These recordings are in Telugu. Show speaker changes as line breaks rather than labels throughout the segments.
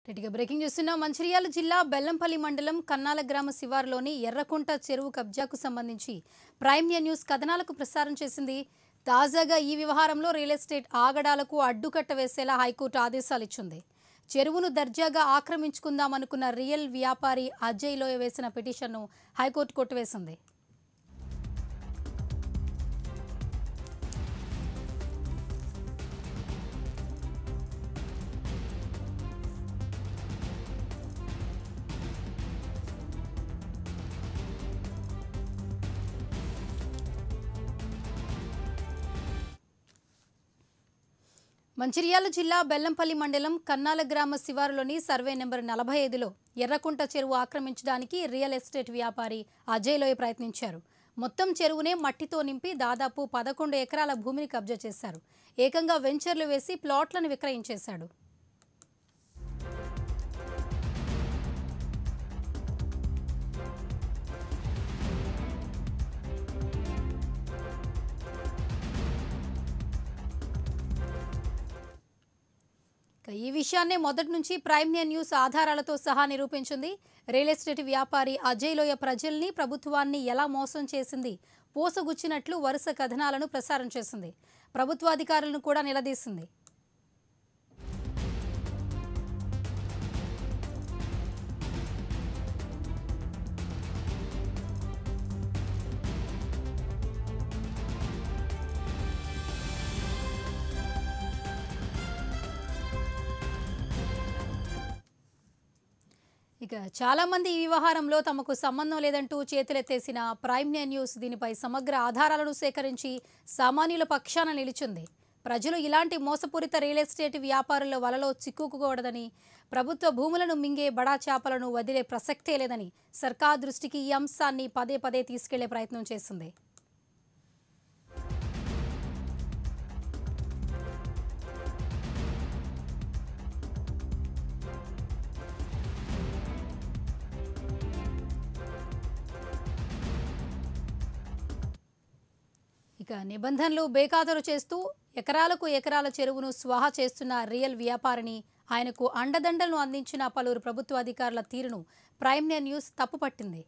రెడ్డిగా బ్రేకింగ్ చూస్తున్న మంచిర్యాల జిల్లా బెల్లంపల్లి మండలం కన్నాల గ్రామ శివారులోని ఎర్రకుంట చెరువు కబ్జాకు సంబంధించి ప్రైమ్ న్యూస్ కథనాలకు ప్రసారం చేసింది తాజాగా ఈ వ్యవహారంలో రియల్ ఎస్టేట్ ఆగడాలకు అడ్డుకట్ట వేసేలా హైకోర్టు ఆదేశాలు ఇచ్చింది చెరువును దర్జాగా ఆక్రమించుకుందామనుకున్న రియల్ వ్యాపారి అజయ్ లోయ వేసిన పిటిషన్ను హైకోర్టు కొట్టివేసింది మంచిర్యాల జిల్లా బెల్లంపల్లి మండలం కన్నాల గ్రామ శివారులోని సర్వే నెంబర్ నలభై ఐదులో ఎర్రకుంట చెరువు ఆక్రమించడానికి రియల్ ఎస్టేట్ వ్యాపారి అజయ్ లోయ ప్రయత్నించారు మొత్తం చెరువునే మట్టితో నింపి దాదాపు పదకొండు ఎకరాల భూమిని కబ్జా చేశారు ఏకంగా వెంచర్లు వేసి ప్లాట్లను విక్రయించేశాడు ఇక ఈ విషయాన్నే మొదటి నుంచి ప్రైమ్ న్యూస్ ఆధారాలతో సహా నిరూపించింది రియల్ ఎస్టేట్ వ్యాపారి అజయ్ లోయ ప్రజల్ని ప్రభుత్వాన్ని ఎలా మోసం చేసింది పోసగుచ్చినట్లు వరుస కథనాలను ప్రసారం చేసింది ప్రభుత్వాధికారులను కూడా నిలదీసింది ఇక చాలా మంది ఈ వ్యవహారంలో తమకు సంబంధం లేదంటూ చేతులెత్తేసిన ప్రైమ్ న్యూస్ దీనిపై సమగ్ర ఆధారాలను సేకరించి సామాన్యుల పక్షాన నిలిచింది ప్రజలు ఇలాంటి మోసపూరిత రియల్ ఎస్టేట్ వ్యాపారుల వలలో చిక్కుకోకూడదని ప్రభుత్వ భూములను మింగే బడా చేపలను వదిలే ప్రసక్తే లేదని సర్కార్ దృష్టికి ఈ అంశాన్ని పదే పదే తీసుకెళ్లే ప్రయత్నం చేసింది ఇక నిబంధనలు బేఖాతరు చేస్తూ ఎకరాలకు ఎకరాల చెరువును స్వాహా చేస్తున్న రియల్ వ్యాపారిని ఆయనకు అండదండలను అందించిన పలువురు ప్రభుత్వ అధికారుల తీరును ప్రైమ్ న్యూస్ తప్పుపట్టింది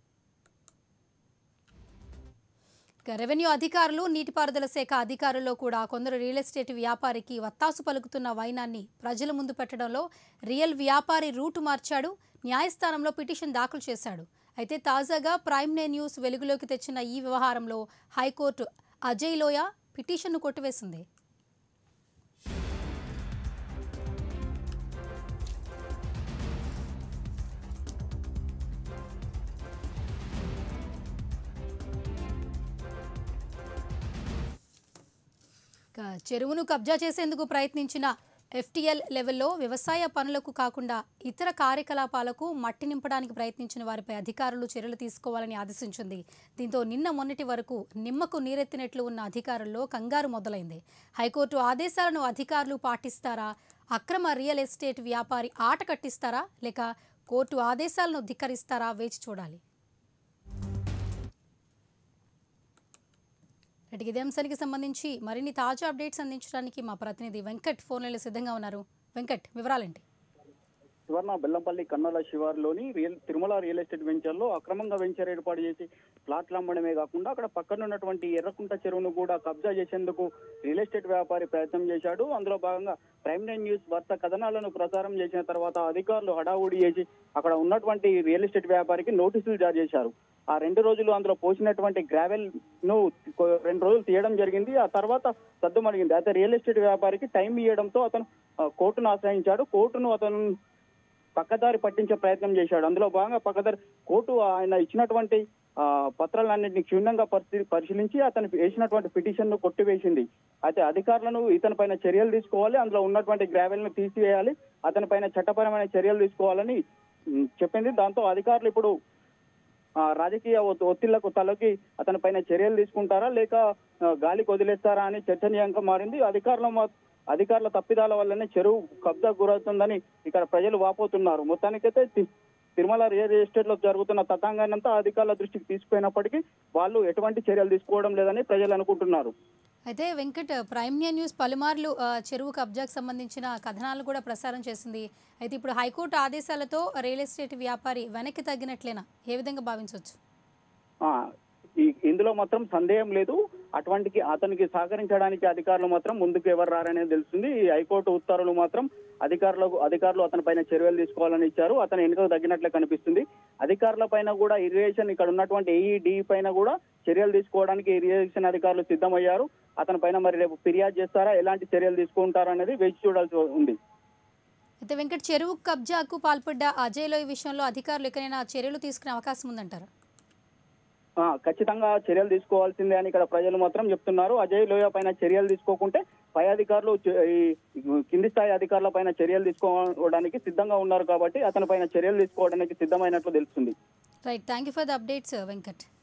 ఇక రెవెన్యూ అధికారులు నీటిపారుదల శాఖ అధికారుల్లో కూడా కొందరు రియల్ ఎస్టేట్ వ్యాపారికి వత్తాసు పలుకుతున్న వైనాన్ని ప్రజల ముందు పెట్టడంలో రియల్ వ్యాపారి రూటు మార్చాడు న్యాయస్థానంలో పిటిషన్ దాఖలు చేశాడు అయితే తాజాగా ప్రైమ్ నే న్యూస్ వెలుగులోకి తెచ్చిన ఈ వ్యవహారంలో హైకోర్టు అజయ్ లోయ పిటిషన్ను కొట్టివేసింది ఇక చెరువును కబ్జా చేసేందుకు ప్రయత్నించిన ఎఫ్టీఎల్ లెవెల్లో వ్యవసాయ పనులకు కాకుండా ఇతర కార్యకలాపాలకు మట్టి నింపడానికి ప్రయత్నించిన వారిపై అధికారులు చర్యలు తీసుకోవాలని ఆదేశించింది దీంతో నిన్న మొన్నటి వరకు నిమ్మకు నీరెత్తినట్లు ఉన్న అధికారుల్లో కంగారు మొదలైంది హైకోర్టు ఆదేశాలను అధికారులు పాటిస్తారా అక్రమ రియల్ ఎస్టేట్ వ్యాపారి ఆట కట్టిస్తారా లేక కోర్టు ఆదేశాలను ధిక్కరిస్తారా వేచి చూడాలి రైట్ ఇదే అంశానికి సంబంధించి మరిన్ని తాజా అప్డేట్స్ అందించడానికి మా ప్రతినిధి వెంకట్ ఫోన్లలో సిద్ధంగా ఉన్నారు వెంకట్ వివరాలేంటి
సువర్ణ బెల్లంపల్లి కన్నల శివారులోని real Tirumala real estate venture లో అక్రమంగా వెంచర్ ఏర్పాటు చేసి ప్లాట్లు అమ్మడమే కాకుండా అక్కడ పక్కన ఉన్నటువంటి ఎర్రకుంట చెరువును కూడా కబ్జా చేసేందుకు రియల్ ఎస్టేట్ వ్యాపారి ప్రయత్నం చేశాడు అందులో భాగంగా ప్రైమ్ నైన్ న్యూస్ వార్త కథనాలను ప్రసారం చేసిన తర్వాత అధికారులు హడావుడి చేసి అక్కడ ఉన్నటువంటి రియల్ ఎస్టేట్ వ్యాపారికి నోటీసులు జారీ చేశారు ఆ రెండు రోజులు అందులో పోసినటువంటి గ్రావెల్ ను కొ- రెండు రోజులు తీయడం జరిగింది ఆ తర్వాత సద్దుమణిగింది అయితే రియల్ ఎస్టేట్ వ్యాపారికి టైం ఇవ్వడంతో అతను ఆ, కోర్టును ఆశ్రయించాడు కోర్టును అతను పక్కదారి పట్టించే ప్రయత్నం చేశాడు అందులో భాగంగా పక్కదారి కోర్టు ఆయన ఇచ్చినటువంటి ఆ, పత్రాలన్నింటినీ క్షుణ్ణంగా పరిశీ పరిశీలించి అతను వేసినటువంటి పిటిషన్ ను కొట్టివేసింది అయితే అధికారులను ఇతని పైన చర్యలు తీసుకోవాలి అందులో ఉన్నటువంటి గ్రావెల్ ను తీసివేయాలి అతని పైన చట్టపరమైన చర్యలు తీసుకోవాలని ఉమ్, చెప్పింది దాంతో అధికారులు ఇప్పుడు ఆ, రాజకీయ ఒత్తి- ఒత్తిళ్లకు తలకి అతని పైన చర్యలు తీసుకుంటారా లేక ఆ, గాలికి వదిలేస్తారా అని చర్చనీయంగా మారింది అధికారుల మా- అధికారుల తప్పిదాల వల్లనే చెరువు కబ్జా గురవుతుందని ఇక్కడ ప్రజలు వాపోతున్నారు మొత్తానికైతే తి- తిరుమల రియల్ ఎస్టేట్ లో జరుగుతున్న తతంగాన్ని అంతా అధికారుల దృష్టికి తీసుకుపోయినప్పటికీ వాళ్ళు ఎటువంటి చర్యలు తీసుకోవడం లేదని ప్రజలు అనుకుంటున్నారు
అయితే వెంకట్ ప్రైమ్నియా న్యూస్ పలుమార్లు ఆ, చెరువు కబ్జాకు సంబంధించిన కథనాలు కూడా ప్రసారం చేసింది అయితే ఇప్పుడు హైకోర్టు ఆదేశాలతో రియల్ ఎస్టేట్ వ్యాపారి వెనక్కి తగ్గినట్లేనా ఏ విధంగా భావించవచ్చు
ఆ, ఈ ఇందులో మాత్రం సందేహం లేదు అటువంటి అతనికి సహకరించడానికి అధికారులు మాత్రం ముందుకు ఎవరు రారనేది తెలుస్తుంది ఈ హైకోర్టు ఉత్తర్వులు మాత్రం అధికారులకు అధికారులు అతని పైన చర్యలు తీసుకోవాలని ఇచ్చారు అతను వెనుకకు తగ్గినట్లే కనిపిస్తుంది అధికారుల పైన కూడా ఇరిగేషన్ ఇక్కడ ఉన్నటువంటి ఏఈడి పైన కూడా చర్యలు తీసుకోవడానికి ఇరిగేషన్ అధికారులు సిద్ధమయ్యారు అతని పైన మరి రేపు ఫిర్యాదు చేస్తారా ఎలాంటి చర్యలు తీసుకుంటారా అనేది వేచి చూడాల్సి ఉంది
అయితే వెంకట్ చెరువు కబ్జాకు పాల్పడ్డ అజయ్ లోయ్ విషయంలో అధికారులు ఎక్కడైనా చర్యలు తీసుకునే అవకాశం ఉందంటారు
ఆ, ఖచ్చితంగా చర్యలు తీసుకోవాల్సిందే అని ఇక్కడ ప్రజలు మాత్రం చెప్తున్నారు అజయ్ లోయ పైన చర్యలు తీసుకోకుంటే పై అధికారులు చ- ఈ కింది స్థాయి అధికారుల పైన చర్యలు తీసుకోవడానికి సిద్ధంగా ఉన్నారు కాబట్టి అతని పైన చర్యలు తీసుకోవడానికి సిద్ధమైనట్లు తెలుస్తుంది
right thank you for the updates Venkat